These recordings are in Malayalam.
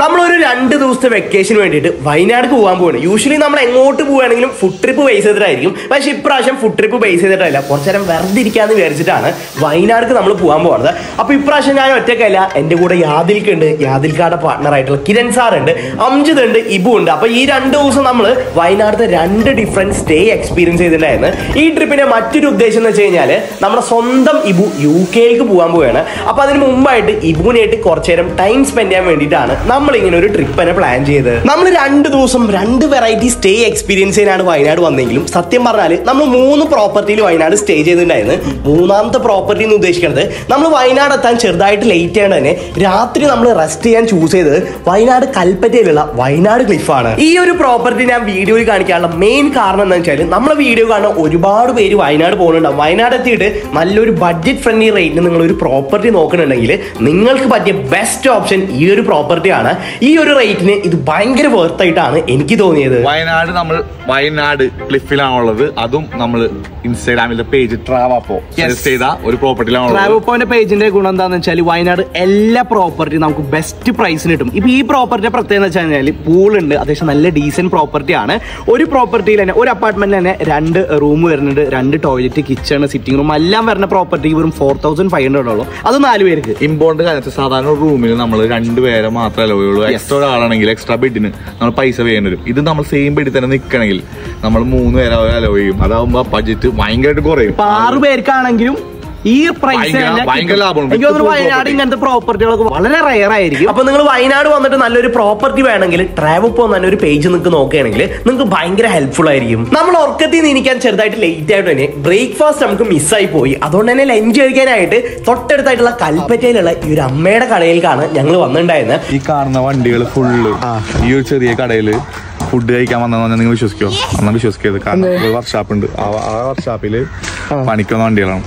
നമ്മളൊരു രണ്ട് ദിവസത്തെ വെക്കേഷൻ വേണ്ടിയിട്ട് വയനാട് പോകാൻ പോവാണ് യൂഷ്വലി നമ്മൾ എങ്ങോട്ട് പോവുകയാണെങ്കിലും ഫുഡ് ട്രിപ്പ് ബേസ് ചെയ്തിട്ടായിരിക്കും പക്ഷെ ഇപ്രാവശ്യം ഫുഡ് ട്രിപ്പ് ബേസ് ചെയ്തിട്ടല്ല കുറച്ചു നേരം വെറുതെ ഇരിക്കാന്ന് വിചാരിച്ചിട്ടാണ് വയനാട് നമ്മൾ പോകാൻ പോകുന്നത് അപ്പൊ ഇപ്രാവശ്യം ഞാൻ ഒറ്റക്കല്ല എന്റെ കൂടെ യാദിൽക്ക് ഉണ്ട് യാദിൽക്കാരുടെ പാർട്ണർ ആയിട്ടുള്ള കിരൺ സാർ ഉണ്ട് അംജിത് ഉണ്ട് ഇബു ഉണ്ട് അപ്പൊ ഈ രണ്ട് ദിവസം നമ്മൾ വയനാട്ടിലെ രണ്ട് ഡിഫറെന്റ് സ്റ്റേ എക്സ്പീരിയൻസ് ചെയ്തിട്ടുണ്ടായിരുന്നു ഈ ട്രിപ്പിന്റെ മറ്റൊരു ഉദ്ദേശം എന്ന് വെച്ച് കഴിഞ്ഞാൽ നമ്മുടെ സ്വന്തം ഇബു യു കെയിലേക്ക് പോകാൻ പോവുകയാണ് അപ്പൊ അതിന് മുമ്പായിട്ട് ഇബുവിനായിട്ട് കുറച്ചു നേരം ടൈം സ്പെൻഡ് ചെയ്യാൻ വേണ്ടിയിട്ടാണ് നമ്മൾ ഇങ്ങനെ ഒരു ട്രിപ്പ് തന്നെ പ്ലാൻ ചെയ്തത് നമ്മൾ രണ്ട് ദിവസം രണ്ട് വെറൈറ്റി സ്റ്റേ എക്സ്പീരിയൻസ് ചെയ്യാനാണ് വയനാട് വന്നെങ്കിലും സത്യം പറഞ്ഞാൽ നമ്മൾ മൂന്ന് പ്രോപ്പർട്ടിയിൽ വയനാട് സ്റ്റേ ചെയ്തിട്ടുണ്ടായിരുന്നു മൂന്നാമത്തെ പ്രോപ്പർട്ടി എന്ന് ഉദ്ദേശിക്കുന്നത് നമ്മൾ വയനാട് എത്താൻ ചെറുതായിട്ട് ലേറ്റ് ആയതുകൊണ്ട് തന്നെ രാത്രി നമ്മൾ റെസ്റ്റ് ചെയ്യാൻ ചൂസ് ചെയ്തത് വയനാട് കൽപ്പറ്റയിലുള്ള വയനാട് ക്ലിഫാണ് ഈ ഒരു പ്രോപ്പർട്ടി ഞാൻ വീഡിയോയിൽ കാണിക്കാനുള്ള മെയിൻ കാരണം എന്താ വെച്ചാൽ നമ്മളെ വീഡിയോ കാണുന്ന ഒരുപാട് പേര് വയനാട് പോകുന്നുണ്ടാവും വയനാട് എത്തിയിട്ട് നല്ലൊരു ബഡ്ജറ്റ് ഫ്രണ്ട്ലി റേറ്റിന് നിങ്ങൾ ഒരു പ്രോപ്പർട്ടി നോക്കുന്നുണ്ടെങ്കിൽ നിങ്ങൾക്ക് പറ്റിയ ബെസ്റ്റ് ഓപ്ഷൻ ഈ ഒരു പ്രോപ്പർട്ടിയാണ് ഈ ഒരു റേറ്റിന് ഇത് ഭയങ്കര വർത്ത് ആയിട്ടാണ് എനിക്ക് തോന്നിയത് വയനാട് നമ്മൾ വയനാട് ക്ലിഫിലാണുള്ളത് അതും നമ്മൾ ഇൻസ്റ്റാഗ്രാമിലെ പേജ് ട്രാവാപ്പോ സജസ്റ്റ് ചെയ്ത ഒരു പ്രോപ്പർട്ടിയിലാണുള്ളത് ട്രാവൽപോയിന്റ് പേജിന്റെ ഗുണം എന്താണെന്ന് വെച്ചാൽ വയനാട് എല്ലാ പ്രോപ്പർട്ടി നമുക്ക് ബെസ്റ്റ് പ്രൈസിന് കിട്ടും ഇപ്പൊ ഈ പ്രോപ്പർട്ടിയുടെ പ്രത്യേകത എന്ന് വെച്ച് കഴിഞ്ഞാൽ പൂൾ ഉണ്ട് അത്യാവശ്യം നല്ല ഡീസന്റ് പ്രോപ്പർട്ടി ആണ് ഒരു പ്രോപ്പർട്ടിയിൽ തന്നെ ഒരു അപ്പാർട്ട്മെന്റിൽ തന്നെ രണ്ട് റൂം വരുന്നുണ്ട് രണ്ട് ടോയ്ലറ്റ് കിച്ചൺ സിറ്റിംഗ് റൂം എല്ലാം വരുന്ന പ്രോപ്പർട്ടി വെറും ഫോർ തൗസൻഡ് ഫൈവ് ഹൺഡ്രഡ് ഉള്ളൂ അത് നാല് പേർക്ക് ഇമ്പോർട്ടന്റ് കാര്യത്തിൽ സാധാരണ ഒരു റൂമിൽ നമ്മൾ രണ്ടുപേരെ മാത്രമേ അലോ ചെയ്യുള്ളൂ എക്സ്ട്രാ ഒരാളാണെങ്കിൽ എക്സ്ട്രാ ബെഡിന് നമ്മൾ പൈസ വേണ്ടി വരും ഇത് നമ്മൾ സെയിം ബെഡിൽ തന്നെ നിൽക്കണമെങ്കിൽ നമ്മൾ മൂന്ന് പേരെ അലോ ചെയ്യും അതാവുമ്പോ ബഡ്ജറ്റ് ഭയങ്കരമായിട്ട് കുറയും ഇപ്പൊ ആറ് പേർക്കാണെങ്കിലും ഈ പ്രൈസ് ഭയങ്കര- ഭയങ്കര ലാഭമാണ്. എനിക്ക് തോന്നുന്നു With full വയനാട് property. ഇങ്ങനത്തെ പ്രോപ്പർട്ടികളൊക്കെ വളരെ റയർ ആയിരിക്കും അപ്പൊ നിങ്ങൾ വയനാട് വന്നിട്ട് നല്ലൊരു പ്രോപ്പർട്ടി വേണമെങ്കിൽ ട്രാവൽ പോ തന്നെ ഒരു പേജ് നിങ്ങൾക്ക് നോക്കുകയാണെങ്കിൽ നിങ്ങൾക്ക് ഭയങ്കര ഹെൽപ്ഫുൾ ആയിരിക്കും നമ്മൾ ഉറക്കത്തിൽ നിന്ന് ഇരിക്കാൻ ചെറുതായിട്ട് ലേറ്റ് ആയിട്ട് തന്നെ ബ്രേക്ക്ഫാസ്റ്റ് നമുക്ക് മിസ്സായി പോയി അതുകൊണ്ട് തന്നെ ലഞ്ച് കഴിക്കാനായിട്ട് തൊട്ടടുത്തായിട്ടുള്ള കൽപ്പറ്റയിലുള്ള ഈ ഒരു അമ്മയുടെ കടയിലേക്കാണ് ഞങ്ങൾ വന്നിട്ടുണ്ടായിരുന്നത് ഈ കാണുന്ന വണ്ടികൾ ഫുള്ള് ഈ ഒരു ചെറിയ കടയില് ഫുഡ് കഴിക്കാൻ വന്നതെന്ന് നിങ്ങൾ വിശ്വസിക്കോ അന്നാ വിശ്വസിക്കരുത് കാരണം ഒരു വർക്ക്ഷോപ്പ് ഉണ്ട് ആ ആ വർക്ക്ഷോപ്പില് പണിക്കുന്ന വണ്ടികളാണ്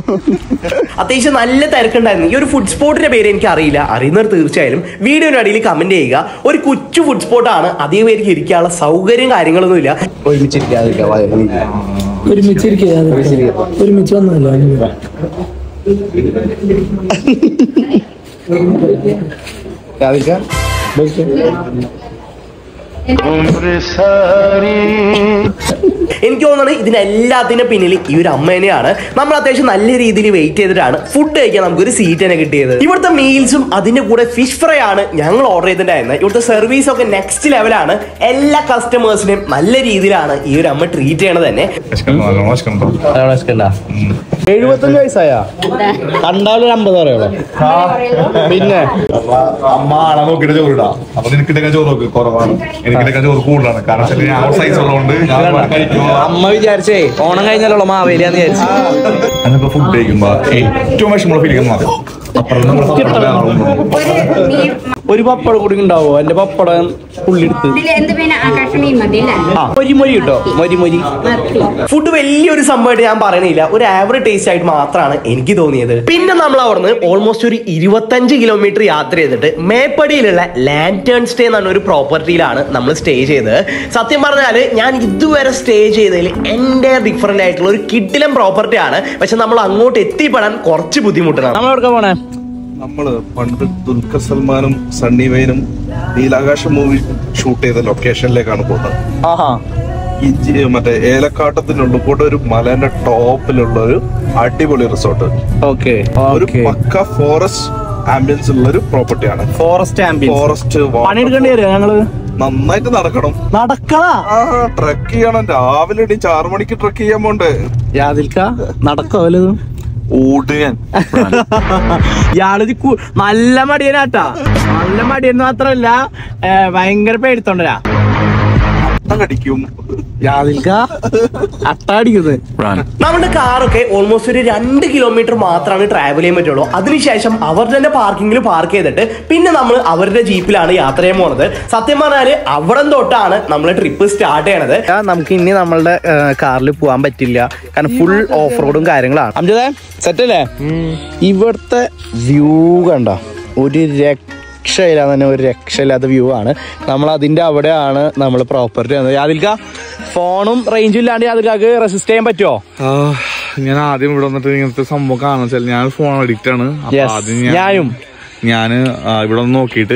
അത്യാവശ്യം നല്ല തിരക്കുണ്ടായിരുന്നു ഈ ഒരു ഫുഡ് സ്പോട്ടിന്റെ പേര് എനിക്ക് അറിയില്ല അറിയുന്നവർ തീർച്ചയായും വീഡിയോയുടെ അടിയിൽ കമന്റ് ചെയ്യുക ഒരു കൊച്ചു ഫുഡ് സ്പോട്ടാണ് അധികം പേർക്ക് ഇരിക്കാനുള്ള സൗകര്യം കാര്യങ്ങളൊന്നുമില്ല ഒരുമിച്ചിരിക്കുക ഒരുമിച്ച് വന്നല്ലോ എനിക്ക് തോന്നുന്നത് ഇതിനെല്ലാത്തിനും പിന്നിൽ ഈ ഒരു അമ്മ തന്നെയാണ് നമ്മൾ അത്യാവശ്യം നല്ല രീതിയിൽ വെയിറ്റ് ചെയ്തിട്ടാണ് ഫുഡ് കഴിക്കാൻ നമുക്കൊരു സീറ്റ് തന്നെ കിട്ടിയത് ഇവിടുത്തെ മീൽസും അതിന്റെ കൂടെ ഫിഷ് ഫ്രൈ ആണ് ഞങ്ങൾ ഓർഡർ ചെയ്തിട്ടുണ്ടായിരുന്നത് ഇവിടുത്തെ സർവീസ് ഒക്കെ നെക്സ്റ്റ് ലെവലാണ് എല്ലാ കസ്റ്റമേഴ്സിനെയും നല്ല രീതിയിലാണ് ഈ ഒരു അമ്മ ട്രീറ്റ് ചെയ്യണത് തന്നെ എഴുപത്തഞ്ച് വയസ്സായ കണ്ടാലും അമ്പത് പറയുള്ളൂ പിന്നെ അമ്മ ആളെ നോക്കിട്ട് ചോറിടാ അപ്പൊ നിനക്കിട്ടൊക്കെ ചോറ് നോക്ക് കുറവാണ് എനിക്കിട്ടൊക്കെ ചോറ് കൂടുതലാണ് കാരണം വെച്ചാൽ ഞാൻ സൈസ് ഉള്ളതുകൊണ്ട് ഞാൻ ഒരുപാട് കഴിക്കുമ്പോ അമ്മ വിചാരിച്ചേ ഓണം കഴിഞ്ഞാലുള്ള മാവേലിയാന്ന് വിചാരിച്ചു അതിപ്പോ ഫുഡ് കഴിക്കുമ്പോ ഏറ്റവും വിഷമമുള്ള ഫീലിംഗ് മാത്രം അപ്പുറം നമ്മുടെ ഒരു പപ്പടം കൂടി ഉണ്ടാവോ എന്റെ പപ്പടം പുള്ളിയെടുത്ത് ഇതിൽ എന്ത് പിന്നെ ആകാശമീൻ മതി അല്ലേ ആ മൊരി മൊരി കിട്ടോ മൊരി മൊരി മത്തി ഫുഡ് വലിയൊരു സംഭവമായിട്ട് ഞാൻ പറയണില്ല ഒരു ആവറേജ് ടേസ്റ്റ് ആയിട്ട് മാത്രമാണ് എനിക്ക് തോന്നിയത് പിന്നെ നമ്മൾ അവിടുന്ന് ഓൾമോസ്റ്റ് ഒരു ഇരുപത്തഞ്ച് കിലോമീറ്റർ യാത്ര ചെയ്തിട്ട് മേപ്പടിയിലുള്ള ലാൻറ്റേൺ സ്റ്റേ എന്ന് പറഞ്ഞ ഒരു പ്രോപ്പർട്ടിയിലാണ് നമ്മൾ സ്റ്റേ ചെയ്തത് സത്യം പറഞ്ഞാൽ ഞാൻ ഇതുവരെ സ്റ്റേ ചെയ്തതിൽ എൻ്റെ ഡിഫറെന്റ് ആയിട്ടുള്ള ഒരു കിഡിലം പ്രോപ്പർട്ടിയാണ് പക്ഷെ നമ്മൾ അങ്ങോട്ട് എത്തിപ്പെടാൻ കുറച്ച് ബുദ്ധിമുട്ടാണ് നമ്മൾ എവിടെ പോണേ നമ്മള് പണ്ട് ദുൽഖർ സൽമാനും സണ്ണി വെയിനും നീലാകാശം മൂവി ഷൂട്ട് ചെയ്ത ലൊക്കേഷനിലേക്കാണ് പോകുന്നത് ആഹാ ഈ ജി- മറ്റേ ഏലക്കാട്ടത്തിനുള്ള കൂടെ ഒരു മലേന്റെ ടോപ്പിലുള്ള ഒരു അടിപൊളി റിസോർട്ട് ഓക്കെ ഒരു പക്ക ഫോറസ്റ്റ് ആംബിയൻസ് ഉള്ള ഒരു പ്രോപ്പർട്ടിയാണ് ഫോറസ്റ്റ് ആംബിയൻസ് ഫോറസ്റ്റ് പണിയെടുക്കേണ്ടി വരും ഞങ്ങള് നന്നായിട്ട് നടക്കണം നടക്കണ ആ ട്രക്ക് ചെയ്യണം രാവിലെ ഇടി ആറു മണിക്ക് ട്രക്ക് ചെയ്യാൻ പോണ്ടേ യാതിൽക്ക നടക്കോ വല്ലതും ഓട് ഞാൻ ഇയാളിത് കു- നല്ല മടിയനാട്ടാ നല്ല മടിയൻ മാത്രല്ല ഏ, ഭയങ്കര പേടിത്തോണ്ടരാ അട്ട കടിക്കും യാതിൽക്ക അട്ടാടിക്കുന്നത് നമ്മുടെ കാറൊക്കെ ഓൾമോസ്റ്റ് ഒരു രണ്ട് കിലോമീറ്റർ മാത്രമാണ് ട്രാവൽ ചെയ്യാൻ പറ്റുള്ളൂ അതിനുശേഷം അവരുടെ തന്നെ പാർക്കിങ്ങിൽ പാർക്ക് ചെയ്തിട്ട് പിന്നെ നമ്മൾ അവരുടെ ജീപ്പിലാണ് യാത്ര ചെയ്യാൻ പോണത് സത്യം പറഞ്ഞാല് അവിടെ തൊട്ടാണ് നമ്മൾ ട്രിപ്പ് സ്റ്റാർട്ട് ചെയ്യണത് നമുക്ക് ഇനി നമ്മളുടെ കാറിൽ പോകാൻ പറ്റില്ല കാരണം ഫുൾ ഓഫ് റോഡും കാര്യങ്ങളാണ് അംജദേ സെറ്റ് അല്ലേ ഇവിടുത്തെ വ്യൂ കണ്ട ഒരു രക്ഷയില്ല തന്നെ ഒരു രക്ഷയില്ലാത്ത വ്യൂ ആണ് നമ്മൾ അതിന്റെ അവിടെയാണ് നമ്മൾ പ്രോപ്പർട്ടി വന്നത് യാതിൽക്ക ഫോണും റേഞ്ചും ഇല്ലാണ്ട് യാതിൽക്കാക്ക് റെസിസ്റ്റ് ചെയ്യാൻ പറ്റുമോ ആ, ഞാൻ ആദ്യം ഇവിടെ വന്നിട്ട് ഇങ്ങനത്തെ സംഭവം കാണാൻ വെച്ചാൽ ഞാൻ ഫോൺ അഡിക്റ്റ് ആണ് അപ്പൊ Yes, ആദ്യം ഞാൻ- ഞാനും. ഞാന് ആ, ഇവിടെ ഒന്ന് നോക്കിയിട്ട്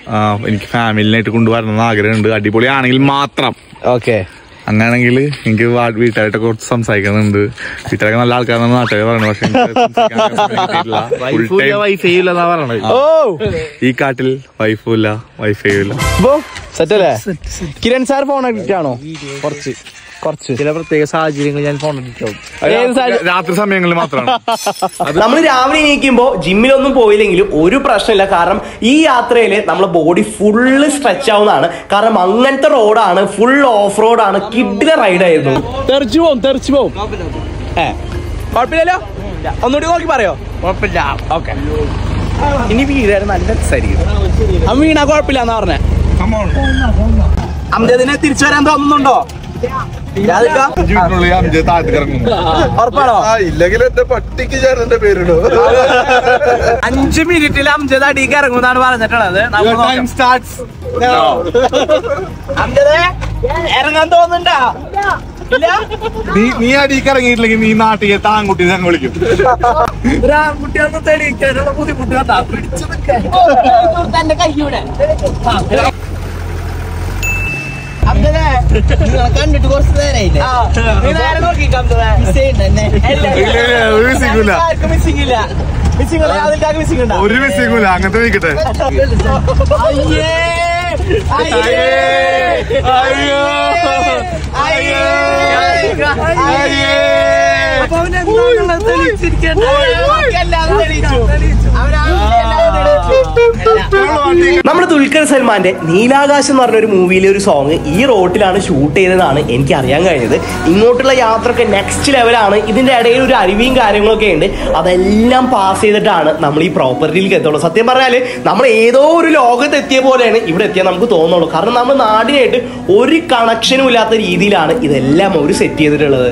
ആ, എനിക്ക് ഫാമിലിനായിട്ട് കൊണ്ടുവരണം എന്ന് ആഗ്രഹമുണ്ട് അടിപൊളിയാണെങ്കിൽ മാത്രം ഓക്കെ അങ്ങനെയാണെങ്കിൽ എനിക്ക് വാ- വീട്ടുകാരായിട്ടൊക്കെ കുറച്ച് സംസാരിക്കുന്നുണ്ട് വീട്ടുകാരൊക്കെ നല്ല ആൾക്കാരാണെന്ന് നാട്ടുകാർ പറയുന്നത് പക്ഷെ എനിക്ക് സംസാരിക്കാൻ സമയം കിട്ടിയിട്ടില്ല. Full time വൈഫൈ ഇല്ലെന്നാ പറയണത് ഓ ഈ കാട്ടിൽ വൈഫും ഇല്ല വൈഫൈയും ഇല്ല ഇപ്പൊ സെറ്റ് അല്ലേ കിരൺ സാർ ഫോൺ അഡിക്റ്റ് ആണോ കുറച്ച് കുറച്ച് ചില പ്രത്യേക സാഹചര്യങ്ങളിൽ ഞാൻ ഫോൺ അടിക്കും ഏത് സാഹചര്യം? രാത്രി സമയങ്ങളിൽ മാത്രമാണ് നമ്മൾ രാവിലെ എണീക്കുമ്പോൾ ജിമ്മിലൊന്നും പോയില്ലെങ്കിലും ഒരു പ്രശ്നമില്ല കാരണം ഈ യാത്രയിൽ നമ്മളെ ബോഡി ഫുള്ള് സ്ട്രെച്ച് ആവുന്നതാണ് കാരണം അങ്ങനത്തെ റോഡാണ് ഫുൾ ഓഫ് റോഡാണ് കിഡിലെ റൈഡ് ആയിരുന്നു തെറിച്ചു പോവും തെറിച്ചു പോവും ഏ കുഴപ്പമില്ലല്ലോ ഒന്നുകൂടി നോക്കി പറയോ കുഴപ്പമില്ല ഓക്കെ ഇനി വീടാൻ നല്ല രസമായിരിക്കും അമ്മ വീണാ കുഴപ്പമില്ല എന്നാ പറഞ്ഞേ അമ്മതിനെ തിരിച്ചു വരാൻ തോന്നുന്നുണ്ടോ യാതൊക്കെ? ജീവിതത്തിനുള്ളിൽ അഞ്ച് താഴത്ത് ഇറങ്ങും ഉറപ്പാണോ ഇല്ലെങ്കിൽ എന്റെ പട്ടിക്ക് ഞാൻ എന്റെ പേരിടോ അഞ്ച് മിനിറ്റിൽ അംജദ് അടിക്ക് ഇറങ്ങുന്നാണ് പറഞ്ഞിട്ടുള്ളത് നമുക്ക് നോക്കാം. starts അംജദേ ഇറങ്ങാൻ തോന്നുന്നുണ്ടാ ഇല്ല നീ നീ അടിക്ക് ഇറങ്ങിയിട്ടില്ലെങ്കിൽ നീ നാട്ടിൽ താങ്കുട്ടി ഞങ്ങൾ വിളിക്കും ഒരു ആൺകുട്ടിയൊന്നും തെളിയിക്കാനുള്ള ബുദ്ധിമുട്ട് കണ്ടാ പിടിച്ചു നിൽക്കാൻ തന്റെ കയ്യൂടെ കണ്ടിട്ട് കുറച്ച് നേരമായില്ലേ നീ നേരെ നോക്കിക്കാം ഒരു മിസ്സിംഗില്ല മിസ്സിംഗ് ഇല്ല മിസ്സിംഗ് അതിൽക്കാർക്ക് മിസ്സിംഗ് ഉണ്ടോ ഒരു മിസ്സിംഗില്ല അങ്ങനത്തെ നിൽക്കട്ടെ അയ്യേ അയ്യേ അയ്യോ അയ്യേ അയ്യേ അപ്പൊ അവൻ എന്താണുള്ളത് തെളിയിച്ചിരിക്കണ്ട അല്ലാതെ തെളിയിച്ചു അവനാ തെളിയിച്ചു നമ്മുടെ ദുൽഖർ സൽമാന്റെ നീലാകാശം എന്ന് പറഞ്ഞ ഒരു മൂവിയിലെ ഒരു സോങ് ഈ റോട്ടിലാണ് ഷൂട്ട് ചെയ്തതാണ് എനിക്ക് അറിയാൻ കഴിഞ്ഞത് ഇങ്ങോട്ടുള്ള യാത്രയൊക്കെ നെക്സ്റ്റ് ലെവലാണ് ഇതിന്റെ ഇടയിൽ ഒരു അരുവിയും കാര്യങ്ങളൊക്കെ ഉണ്ട് അതെല്ലാം പാസ് ചെയ്തിട്ടാണ് നമ്മൾ ഈ പ്രോപ്പർട്ടിയിലേക്ക് എത്തുള്ളൂ സത്യം പറഞ്ഞാല് നമ്മൾ ഏതോ ഒരു ലോകത്ത് എത്തിയ പോലെയാണ് ഇവിടെ എത്തിയാൽ നമുക്ക് തോന്നുള്ളൂ കാരണം നമ്മൾ നാടിനായിട്ട് ഒരു കണക്ഷനും ഇല്ലാത്ത രീതിയിലാണ് ഇതെല്ലാം അവർ സെറ്റ് ചെയ്തിട്ടുള്ളത്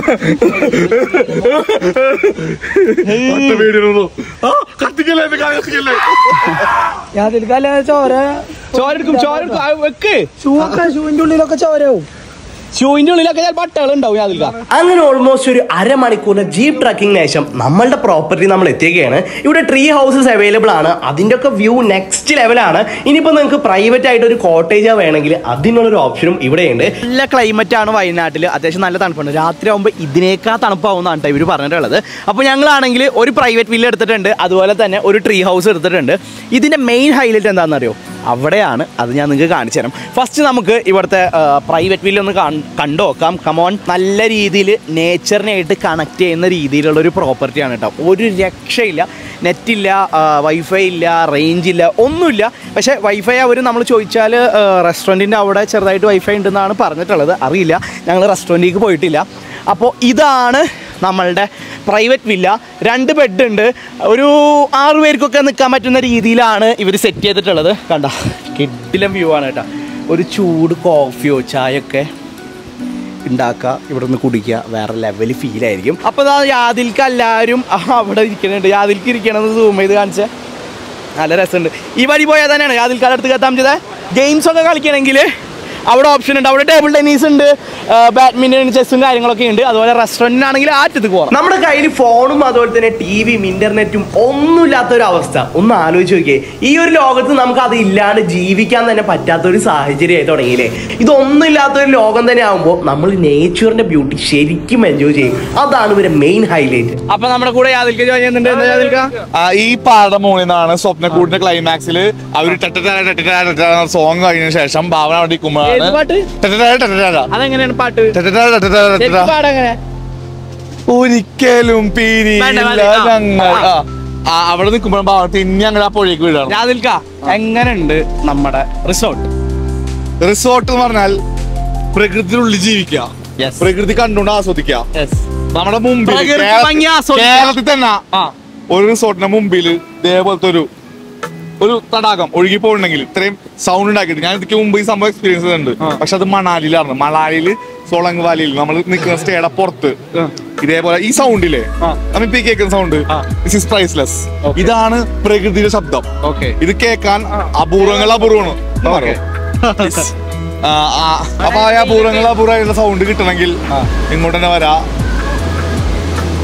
കത്തിക്കല്ലേ എന്നെ കത്തിക്കല്ലേ അതിൽക്കല്ല ചോര ചോര എടുക്കും ചോര എടുക്കും ആ, വെക്ക് ഷൂ ഒക്കെ ഷൂവിന്റെ ഉള്ളിലൊക്കെ ചോരവും ഷൂവിന്റെ ഉള്ളിലൊക്കെ ചില ബട്ടകൾ ഉണ്ടാവും അതിൽക്ക അങ്ങനെ ഓൾമോസ്റ്റ് ഒരു അരമണിക്കൂറിന്റെ ജീപ്പ് ട്രക്കിങ്ങിന് ശേഷം നമ്മളുടെ പ്രോപ്പർട്ടി നമ്മൾ എത്തിക്കുകയാണ് ഇവിടെ ട്രീ ഹൗസസ് അവൈലബിൾ ആണ് അതിന്റെ ഒക്കെ വ്യൂ നെക്സ്റ്റ് ലെവലാണ് ഇനിയിപ്പോൾ നിങ്ങൾക്ക് പ്രൈവറ്റ് ആയിട്ട് ഒരു കോട്ടേജ് വേണമെങ്കിൽ അതിനുള്ളൊരു ഓപ്ഷനും ഇവിടെയുണ്ട് നല്ല ക്ലൈമറ്റ് ആണ് വയനാട്ടിൽ അത്യാവശ്യം നല്ല തണുപ്പുണ്ട് രാത്രി ആകുമ്പോൾ ഇതിനേക്കാൾ തണുപ്പാവുന്നതാണ് കേട്ടോ ഇവർ പറഞ്ഞിട്ടുള്ളത് അപ്പോൾ ഞങ്ങളാണെങ്കിൽ ഒരു പ്രൈവറ്റ് വില്ല എടുത്തിട്ടുണ്ട് അതുപോലെ തന്നെ ഒരു ട്രീ ഹൗസ് എടുത്തിട്ടുണ്ട് ഇതിൻ്റെ മെയിൻ ഹൈലൈറ്റ് എന്താണെന്ന് അറിയോ അവിടെയാണ് അത് ഞാൻ നിങ്ങൾക്ക് കാണിച്ചു തരാം ഫസ്റ്റ് നമുക്ക് ഇവിടുത്തെ പ്രൈവറ്റ് വില്ല ഒന്ന് കാണ്- കണ്ടു നോക്കാം കമോൺ നല്ല രീതിയിൽ നേച്ചറിനായിട്ട് കണക്ട് ചെയ്യുന്ന രീതിയിലുള്ള ഒരു പ്രോപ്പർട്ടിയാണ് കേട്ടോ ഒരു രക്ഷയില്ല നെറ്റില്ല വൈഫൈ ഇല്ല റേഞ്ച് ഇല്ല ഒന്നുമില്ല പക്ഷേ വൈഫൈ അവർ നമ്മൾ ചോദിച്ചാൽ റെസ്റ്റോറൻറ്റിൻ്റെ അവിടെ ചെറുതായിട്ട് വൈഫൈ ഉണ്ടെന്നാണ് പറഞ്ഞിട്ടുള്ളത് അറിയില്ല ഞങ്ങൾ റെസ്റ്റോറൻറ്റിലേക്ക് പോയിട്ടില്ല അപ്പോൾ ഇതാണ് നമ്മളുടെ പ്രൈവറ്റ് വില്ല രണ്ട് ബെഡ് ഉണ്ട് ഒരു ആറു പേർക്കൊക്കെ നിൽക്കാൻ പറ്റുന്ന രീതിയിലാണ് ഇവർ സെറ്റ് ചെയ്തിട്ടുള്ളത് കണ്ട കിഡിലും വ്യൂ ആണ് കേട്ടോ ഒരു ചൂട് കോഫിയോ ചായയൊക്കെ ഉണ്ടാക്കുക ഇവിടെ നിന്ന് കുടിക്കുക വേറെ ലെവൽ ഫീൽ ആയിരിക്കും അപ്പോൾ ഇതാ യാതിൽക്ക് എല്ലാവരും അവിടെ ഇരിക്കുന്നുണ്ട് യാതിൽക്ക് ഇരിക്കണമെന്ന് സൂം ചെയ്ത് കാണിച്ച നല്ല രസമുണ്ട് ഈ വഴി പോയാൽ തന്നെയാണ് യാതിൽക്കാരുടെ അടുത്ത് എത്താൻ ചെയ്തത് ഗെയിംസ് ഒക്കെ കളിക്കണമെങ്കിൽ അവിടെ ഓപ്ഷൻ ഉണ്ട് അവിടെ ടേബിൾ ടെന്നീസ് ഉണ്ട് ബാഡ്മിൻ്റൺ ചെസ്സും കാര്യങ്ങളൊക്കെ ഉണ്ട് അതുപോലെ റെസ്റ്റോറൻറ്റിനാണെങ്കിൽ ആറ്റത്ത് പോകാം നമ്മുടെ കയ്യിൽ ഫോണും അതുപോലെ തന്നെ ടിവിയും ഇന്റർനെറ്റും ഒന്നുമില്ലാത്ത ഒരു അവസ്ഥ ഒന്ന് ആലോചിച്ച് നോക്കിയേ ഈ ഒരു ലോകത്ത് നമുക്ക് അത് ഇല്ലാണ്ട് ജീവിക്കാൻ തന്നെ പറ്റാത്ത ഒരു സാഹചര്യമായി തുടങ്ങിയില്ലേ ഇതൊന്നും ഇല്ലാത്ത ഒരു ലോകം തന്നെ ആകുമ്പോൾ നമ്മൾ നേച്ചറിന്റെ ബ്യൂട്ടി ശരിക്കും എൻജോയ് ചെയ്യും അതാണ് ഇവരെ മെയിൻ ഹൈലൈറ്റ് അപ്പൊ നമ്മുടെ കൂടെ യാതിൽക്ക് ജോയിൻ ചെയ്യുന്നുണ്ട് എന്താ യാതിൽക്ക ആ, ഈ പാടയുടെ മുകളിൽ നിന്നാണ് സ്വപ്നക്കൂടിന്റെ ക്ലൈമാക്സിൽ അവർ സോങ് കഴിഞ്ഞ ശേഷം ഭാവന അവിടെ നിൽക്കുമ്പോഴാണ് ഏത് പാട്ട് ടെറ്ററ്റാ, ടെറ്ററ്റാ. അതെങ്ങനെയാണ് പാട്ട് ടെറ്ററ്റാ, ടെറ്ററ്റാ, ടെറ്ററ്റാ. ശരിക്കും പാടെങ്ങനെ ഒരിക്കലും വേണ്ട, പിരിയില്ല മതി. ആ, ഞങ്ങൾ ആ. ആ. ആ, അവിടെ നിൽക്കുമ്പോൾ ഭാവന തിന്നി ഞങ്ങൾ ആ പുഴയ്ക്ക് വീഴാണ് യാതിൽക്ക എങ്ങനെയുണ്ട് നമ്മുടെ റിസോർട്ട് റിസോർട്ട് എന്ന് പറഞ്ഞാൽ പ്രകൃതിയിലുള്ളിൽ ജീവിക്കുക Yes. പ്രകൃതി കണ്ടുകൊണ്ട് ആസ്വദിക്കുക നമ്മുടെ മുമ്പിൽ പ്രകൃതി കേരള- ഭംഗി ആസ്വദിക്കുക. കേരളത്തിൽ തന്നെ ആ ഒരു റിസോർട്ടിന്റെ മുമ്പിൽ ഇതേപോലത്തെ ഒരു ഒരു തടാകം ഒഴുകി പോകണമെങ്കിൽ ഇത്രയും സൗണ്ട് ഉണ്ടാക്കിയിട്ട് ഞാൻ ഇതിക്ക് മുമ്പ് ഈ സംഭവം എക്സ്പീരിയൻസ് ചെയ്തിട്ടുണ്ട് പക്ഷെ അത് മണാലിയിലാണ് മണാലിയിൽ സോളങ് വാലിയിൽ നമ്മൾ നിൽക്കുന്ന സ്റ്റേയുടെ പുറത്ത് ഇതേപോലെ ഈ സൗണ്ടില്ലേ നമ്മളിപ്പോ ഈ കേൾക്കുന്ന സൗണ്ട് ദിസ് ഇസ് പ്രൈസ്ലെസ് ഇതാണ് പ്രകൃതിയുടെ ശബ്ദം ഓക്കെ ഇത് കേൾക്കാൻ അപൂർവങ്ങൾ അപൂർവമാണ് എന്ന് പറയും. ആ, ആ, അപ്പൊ ആ അപൂർവങ്ങൾ അപൂർവമായിട്ടുള്ള സൗണ്ട് കിട്ടണമെങ്കിൽ ഇങ്ങോട്ട് തന്നെ വരാ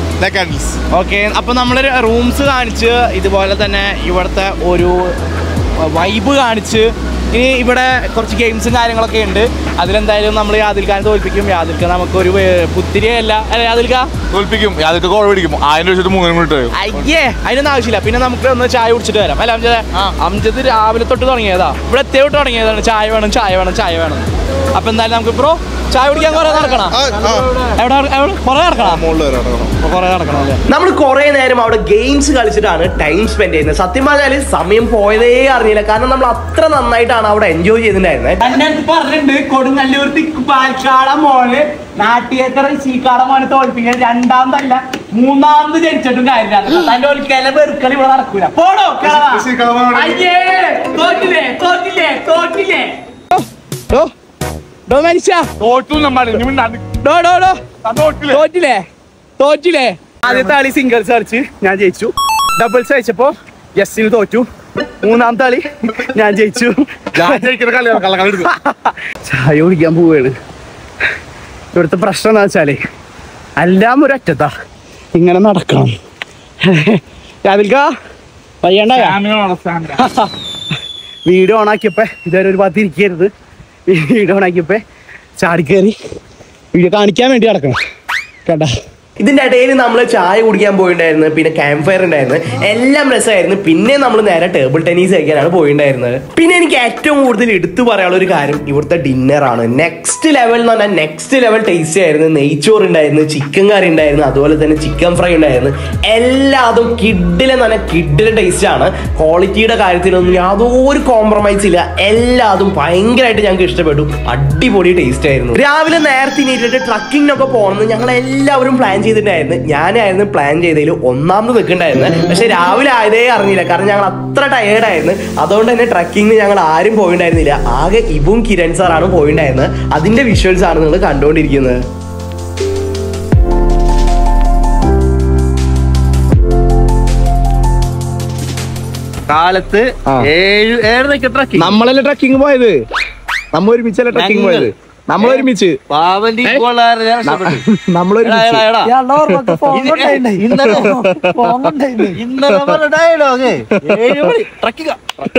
കാൻഡിൽസ് ഓക്കെ അപ്പൊ നമ്മൾ റൂംസ് കാണിച്ച് ഇതുപോലെ തന്നെ ഇവിടുത്തെ ഒരു വൈബ് കാണിച്ച് ഇനി ഇവിടെ കുറച്ച് ഗെയിംസും കാര്യങ്ങളൊക്കെ ഉണ്ട് അതിലെന്തായാലും നമ്മൾ യാതിൽക്കാരെ തോൽപ്പിക്കും യാതിൽക്ക നമുക്കൊരു ഏർ, പുത്തിരിയല്ല അല്ലെ യാതിൽക്ക തോൽപ്പിക്കും അതൊക്കെ കോഴ പിടിക്കും ആയിരം രൂപ വെച്ചിട്ട് മൂന്ന് മിനിറ്റ് അയ്യേ അതിനൊന്നും ആവശ്യമില്ല പിന്നെ നമുക്ക് ഒന്ന് ചായ കുടിച്ചിട്ട് വരാം അല്ല അംജദ് അംജദ് രാവിലെ തൊട്ട് തുടങ്ങിയതാ ഇവിടെ എത്തിയ തൊട്ട് തുടങ്ങിയതാണ് ചായ വേണം ചായ വേണം ചായ വേണം അപ്പൊ എന്തായാലും നമുക്ക് ബ്രോ ചായ കുടിക്കാൻ കുറെ നടക്കണം എവിടെ എവിടെ കുറെ നടക്കണം കുറെ നടക്കണം അല്ലേ നമ്മൾ കുറെ നേരം അവിടെ ഗെയിംസ് കളിച്ചിട്ടാണ് ടൈം സ്പെൻഡ് ചെയ്യുന്നത് സത്യം പറഞ്ഞാൽ സമയം പോയതേ അറിഞ്ഞില്ല കാരണം നമ്മൾ അത്ര നന്നായിട്ടാണ് അവിടെ എൻജോയ് ചെയ്തിട്ടുണ്ടായിരുന്നത് എന്നെ പറഞ്ഞിട്ടുണ്ട് കൊടുങ്ങല്ലൂർ തിക്ക് പാൽക്കാട മോന് നാട്ടിയേക്കറ ചീക്കാട മോനെ തോൽപ്പിക്കാൻ രണ്ടാമതല്ല മൂന്നാമത് ജനിച്ചിട്ടും കാര്യമില്ല തന്റെ ഒരിക്കലെ വെറുക്കൽ ഇവിടെ നടക്കൂല പോടോ കിളവാ. അയ്യേ തോറ്റില്ലേ തോറ്റില്ലേ തോറ്റില്ലേ ഡോ, ഡോ മനുഷ്യ തോറ്റു നമ്മൾ ഇനി മിണ്ടാണ്ട്. ഡോ ഡോ ഡോ ഞാൻ തോറ്റില്ലേ? തോറ്റില്ലേ തോറ്റില്ലേ ആദ്യത്തെ കളി സിംഗിൾസ് കളിച്ച് ഞാൻ ജയിച്ചു ഡബിൾസ് കളിച്ചപ്പോ യെസ്സിന് തോറ്റു മൂന്നാമത്തെ കളി ഞാൻ ജയിച്ചു ഞാൻ ജയിക്കുന്ന കളിയാണ് കള്ളക്കളി എടുക്കും. ചായ കുടിക്കാൻ പോവുകയാണ് ഇവിടുത്തെ പ്രശ്നം എന്താ വെച്ചാലേ എല്ലാം ഒരു അറ്റത്താ ഇങ്ങനെ നടക്കണം രാവിൽക്ക വയ്യണ്ട വീഡിയോ ഓണാക്കിയപ്പോ ഇതുവരെ ഒരു ഭാഗത്ത് ഇരിക്കരുത് വീഡിയോ ഓണാക്കിയപ്പോ ചാടിക്കേറി വീഡിയോ കാണിക്കാൻ വേണ്ടി നടക്കണം കേട്ടാ ഇതിന്റെ ഇടയിൽ നമ്മൾ ചായ കുടിക്കാൻ പോയിണ്ടായിരുന്നു പിന്നെ ക്യാമ്പ് ഫയർ ഉണ്ടായിരുന്നു എല്ലാം രസമായിരുന്നു പിന്നെ നമ്മൾ നേരെ ടേബിൾ ടെന്നീസ് കളിക്കാനാണ് പോയിണ്ടായിരുന്നത് പിന്നെ എനിക്ക് ഏറ്റവും കൂടുതൽ എടുത്തു പറയാനുള്ള ഒരു കാര്യം ഇവിടുത്തെ ഡിന്നർ ആണ് നെക്സ്റ്റ് ലെവൽ എന്ന് പറഞ്ഞാൽ നെക്സ്റ്റ് ലെവൽ ടേസ്റ്റ് ആയിരുന്നു നെയ്ച്ചോറ് ഉണ്ടായിരുന്നു ചിക്കൻ കറി ഉണ്ടായിരുന്നു അതുപോലെ തന്നെ ചിക്കൻ ഫ്രൈ ഉണ്ടായിരുന്നു എല്ലാതും കിഡിലെ തന്നെ കിഡിലെ ടേസ്റ്റ് ആണ് ക്വാളിറ്റിയുടെ കാര്യത്തിലൊന്നും യാതൊരു കോംപ്രമൈസ് ഇല്ല എല്ലാതും ഭയങ്കരമായിട്ട് ഞങ്ങൾക്ക് ഇഷ്ടപ്പെട്ടു അടിപൊളി ടേസ്റ്റ് ആയിരുന്നു രാവിലെ നേരത്തെ ഇനിയിട്ട് ട്രക്കിങ്ങിനൊക്കെ പോകണമെന്ന് ഞങ്ങൾ എല്ലാവരും പ്ലാൻ ചെയ്തിട്ടുണ്ടായിരുന്നു ഞാനായിരുന്നു പ്ലാൻ ചെയ്തതിൽ ഒന്നാമത് നിൽക്കണ്ടായിരുന്നു പക്ഷെ രാവിലെ ആയതേ അറിഞ്ഞില്ല കാരണം ഞങ്ങൾ അത്ര ടയേർഡ് ആയിരുന്നു അതുകൊണ്ട് തന്നെ ട്രക്കിങ്ങിന് ഞങ്ങൾ ആരും പോയിണ്ടായിരുന്നില്ല ആകെ ഇവും കിരൺ സാറാണ് പോയിണ്ടായിരുന്നത് അതിന്റെ വിഷ്വൽസ് ആണ് നിങ്ങൾ കണ്ടുകൊണ്ടിരിക്കുന്നത് കാലത്ത് ഏഴ് ഏഴരക്ക് ട്രക്കിംഗ് നമ്മളല്ലേ ട്രക്കിംഗ് പോയത് നമ്മ ഒരുമിച്ചല്ലേ ട്രക്കിംഗ് പോയത് നമ്മൾ ഒരുമിച്ച് പാവന്റെ നമ്മൾ ഇന്നലെ പറഞ്ഞ ഡയലോഗ് ഏഴ് മണി ട്രക്കിംഗ്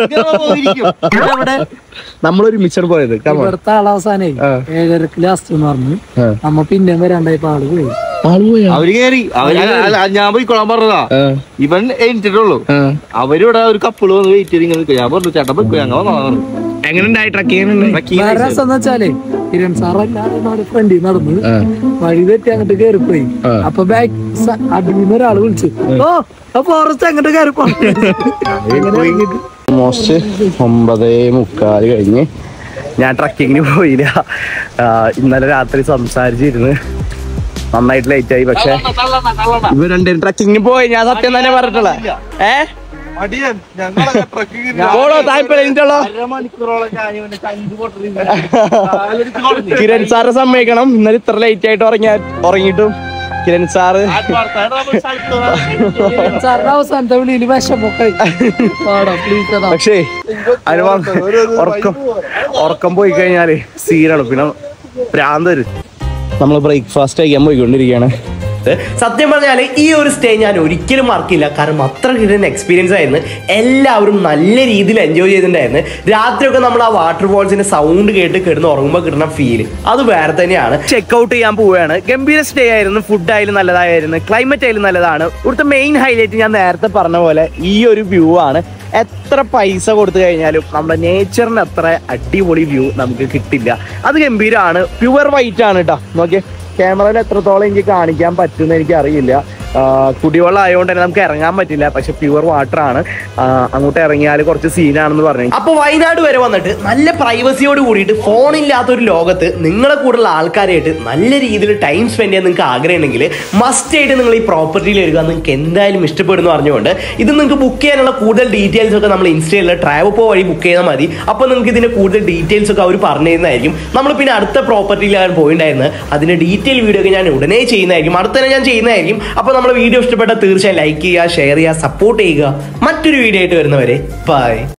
നമ്മൾ ഒരുമിച്ചാണ് പോയത് Come on. ഇവിടുത്തെ ആളവസാനേ ആ. ഏഴരക്ക് ലാസ്റ്റ് എന്ന് പറഞ്ഞു ആ. നമ്മ പിന്നെ വരാണ്ടായപ്പോ ആള് പോയി അവര് കേറി അവര് അല്ല, ഞാൻ പോയിക്കോളാൻ പറഞ്ഞതാ ആ, ഇവൻ എണീറ്റിട്ടുള്ളൂ ആ. അവരിവിടെ ഒരു കപ്പിള് വന്ന് വെയിറ്റ് ചെയ്ത് ഇങ്ങനെ നിൽക്കും ഞാൻ പറഞ്ഞു ചേട്ടൻ പോയിക്കോ ഞങ്ങൾ വന്നു എങ്ങനെ ഉണ്ടായി ട്രക്കിംഗ് വേറെ രസം എന്ന് വെച്ചാലേ കിരൺ സാറല്ലാതെ ഫ്രണ്ടിൽ നടന്ന് വഴി തെറ്റി അങ്ങോട്ട് കേറിപ്പോയി ആ. അപ്പൊ ബാക്ക് അടിയിൽ ഒരാള് വിളിച്ചു ഓ ആ ഫോറസ്റ്റ് അങ്ങോട്ട് കയറിപ്പോ ഓൾമോസ്റ്റ് ഒമ്പതേ മുക്കാല് കഴിഞ്ഞ് ഞാൻ ട്രക്കിങ്ങിന് പോയില്ല ആ, ഇന്നലെ രാത്രി സംസാരിച്ചിരുന്ന് നന്നായിട്ട് ലേറ്റ് ആയി പക്ഷെ ഇവർ രണ്ടുപേരും ട്രക്കിങ്ങിന് പോയി ഞാൻ സത്യം തന്നെ പറഞ്ഞിട്ടുള്ള ഏ പോളോ താല്പര്യമുള്ളോ കിരൺ സാറ് സമ്മതിക്കണം ഇന്നലെ ഇത്ര ലേറ്റ് ആയിട്ട് ഉറങ്ങിയ ഉറങ്ങിയിട്ടും കിരൺ സാറ് സാറിന്റെ അവസാനത്തെ വിളിയിൽ വിഷമൊക്കെ പാടാ പ്ലീസ് അതാ പക്ഷേ അനുഭവം ഉറക്കം ഉറക്കം പോയി കഴിഞ്ഞാല് സീനാണ് പിന്നെ ഭ്രാന്ത് വരും നമ്മൾ ബ്രേക്ക്ഫാസ്റ്റ് കഴിക്കാൻ പോയിക്കൊണ്ടിരിക്കുകയാണ് സത്യം പറഞ്ഞാൽ ഈ ഒരു സ്റ്റേ ഞാൻ ഒരിക്കലും മറക്കില്ല കാരണം അത്ര കിട്ടുന്ന എക്സ്പീരിയൻസ് ആയിരുന്നു എല്ലാവരും നല്ല രീതിയിൽ എൻജോയ് ചെയ്തിട്ടുണ്ടായിരുന്നു രാത്രിയൊക്കെ നമ്മൾ ആ വാട്ടർ ഫോൾസിന്റെ സൗണ്ട് കേട്ട് കിടന്ന് ഉറങ്ങുമ്പോൾ കിട്ടുന്ന ഫീല് അത് വേറെ തന്നെയാണ് ചെക്ക് ഔട്ട് ചെയ്യാൻ പോവുകയാണ് ഗംഭീര സ്റ്റേ ആയിരുന്നു ഫുഡ് ആയാലും നല്ലതായിരുന്നു ക്ലൈമറ്റ് ആയാലും നല്ലതാണ് ഇവിടുത്തെ മെയിൻ ഹൈലൈറ്റ് ഞാൻ നേരത്തെ പറഞ്ഞ പോലെ ഈ ഒരു വ്യൂ ആണ് എത്ര പൈസ കൊടുത്തു കഴിഞ്ഞാലും നമ്മുടെ നേച്ചറിന് അത്ര അടിപൊളി വ്യൂ നമുക്ക് കിട്ടില്ല അത് ഗംഭീരമാണ് പ്യുവർ വൈറ്റ് ആണ് കേട്ടോ നോക്കിയേ ക്യാമറയിൽ എത്രത്തോളം എനിക്ക് കാണിക്കാൻ പറ്റുമെന്ന് എനിക്ക് അറിയില്ല ആ, കുടിവെള്ളം ആയതുകൊണ്ട് തന്നെ നമുക്ക് ഇറങ്ങാൻ പറ്റില്ല പക്ഷെ പ്യുവർ വാട്ടർ ആണ് ആ, അങ്ങോട്ട് ഇറങ്ങിയാൽ കുറച്ച് സീനാണെന്ന് പറഞ്ഞു അപ്പൊ വയനാട് വരെ വന്നിട്ട് നല്ല പ്രൈവസിയോട് കൂടിയിട്ട് ഫോണില്ലാത്ത ഒരു ലോകത്ത് നിങ്ങളെ കൂടുതൽ ആൾക്കാരായിട്ട് നല്ല രീതിയിൽ ടൈം സ്പെൻഡ് ചെയ്യാൻ നിങ്ങൾക്ക് ആഗ്രഹമുണ്ടെങ്കിൽ മസ്റ്റ് ആയിട്ട് നിങ്ങൾ ഈ പ്രോപ്പർട്ടിയിൽ വരിക നിങ്ങൾക്ക് എന്തായാലും ഇഷ്ടപ്പെടുന്നു പറഞ്ഞുകൊണ്ട് ഇത് നിങ്ങൾക്ക് ബുക്ക് ചെയ്യാനുള്ള കൂടുതൽ ഡീറ്റെയിൽസ് ഒക്കെ നമ്മൾ ഇൻസ്റ്റയിൽ ട്രാവപ്പോ വഴി ബുക്ക് ചെയ്താൽ മതി അപ്പോൾ നിങ്ങൾക്ക് ഇതിന്റെ കൂടുതൽ ഡീറ്റെയിൽസ് ഒക്കെ അവർ പറഞ്ഞു തരുന്നതായിരിക്കും നമ്മൾ പിന്നെ അടുത്ത പ്രോപ്പർട്ടിയിലാണ് പോയിണ്ടായിരുന്നത് അതിന്റെ ഡീറ്റെയിൽ വീഡിയോ ഒക്കെ ഞാൻ ഉടനെ ചെയ്യുന്നതായിരിക്കും അടുത്ത തന്നെ ഞാൻ ചെയ്യുന്നതായിരിക്കും അപ്പോൾ നമ്മുടെ വീഡിയോ ഇഷ്ടപ്പെട്ടാൽ തീർച്ചയായും ലൈക്ക് ചെയ്യുക ഷെയർ ചെയ്യുക സപ്പോർട്ട് ചെയ്യുക മറ്റൊരു വീഡിയോ ആയിട്ട് വരുന്നവരെ ബൈ